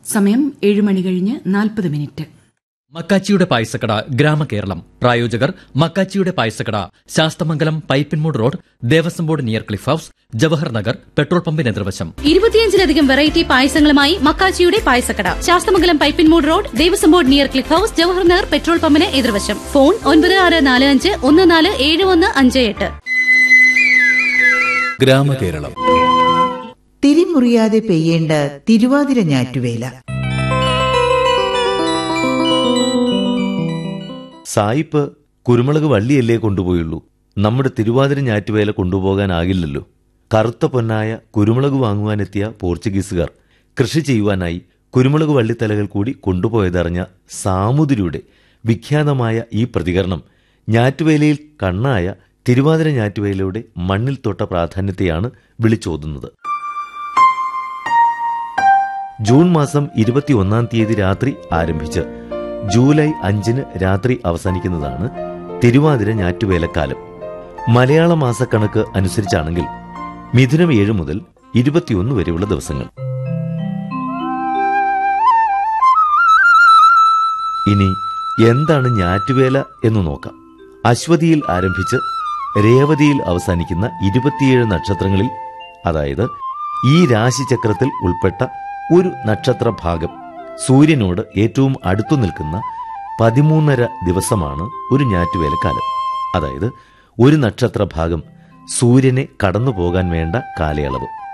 സമയം ഏഴ് മണി കഴിഞ്ഞ് നാൽപ്പത് മിനിറ്റ് മക്കാച്ചിയുടെ പായസക്കട ഗ്രാമകേരളം പ്രായോജകർ മക്കാച്ചിയുടെ പായസക്കട Sasthamangalam Pipinmoodu road Devaswom board near Cliff House Jawahar Nagar petrol പമ്പിന് എതിർവശം ഇരുപത്തിയഞ്ചിലധികം വെറൈറ്റി പായസങ്ങളുമായി മക്കാച്ചിയുടെ പായസക്കട Sasthamangalam Pipinmoodu road Devaswom board near Cliff House Jawahar Nagar petrol പമ്പിന് എതിർവശം ഫോൺ ഒൻപത് ആറ് നാല് അഞ്ച് ഒന്ന് നാല് ഏഴ് ഒന്ന് അഞ്ച് എട്ട് ഗ്രാമകേരളം തിരിമുറിയാതെ പെയ്യേണ്ട തിരുവാതിര ഞാറ്റുവേല സായിപ്പ് കുരുമുളക് വള്ളിയല്ലേ കൊണ്ടുപോയുള്ളൂ നമ്മുടെ തിരുവാതിര ഞാറ്റുവേല കൊണ്ടുപോകാനാകില്ലല്ലോ കറുത്ത പൊന്നായ കുരുമുളക് വാങ്ങുവാനെത്തിയ പോർച്ചുഗീസുകാർ കൃഷി ചെയ്യുവാനായി കുരുമുളക് വള്ളിത്തലകൾ കൂടി കൊണ്ടുപോയതറിഞ്ഞ സാമുതിരിയുടെ വിഖ്യാതമായ ഈ പ്രതികരണം ഞാറ്റുവേലയിൽ കണ്ണായ തിരുവാതിര ഞാറ്റുവേലയുടെ മണ്ണിൽ തൊട്ട പ്രാധാന്യത്തെയാണ് വിളിച്ചോതുന്നത് ജൂൺ മാസം ഇരുപത്തിയൊന്നാം തീയതി രാത്രി ആരംഭിച്ച് ജൂലൈ അഞ്ചിന് രാത്രി അവസാനിക്കുന്നതാണ് തിരുവാതിര ഞാറ്റുവേലക്കാലം മലയാള മാസക്കണക്ക് അനുസരിച്ചാണെങ്കിൽ മിഥുനം ഏഴ് മുതൽ ഇരുപത്തിയൊന്ന് വരെയുള്ള ദിവസങ്ങൾ ഇനി എന്താണ് ഞാറ്റുവേല എന്ന് നോക്കാം അശ്വതിയിൽ ആരംഭിച്ച് രേവതിയിൽ അവസാനിക്കുന്ന ഇരുപത്തിയേഴ് നക്ഷത്രങ്ങളിൽ അതായത് ഈ രാശിചക്രത്തിൽ ഉൾപ്പെട്ട ഒരു നക്ഷത്ര ഭാഗം സൂര്യനോട് ഏറ്റവും അടുത്തു നിൽക്കുന്ന പതിമൂന്നര ദിവസമാണ് ഒരു ഞാറ്റുവേലക്കാലം അതായത് ഒരു നക്ഷത്ര ഭാഗം സൂര്യനെ കടന്നു പോകാൻ വേണ്ട കാലയളവ്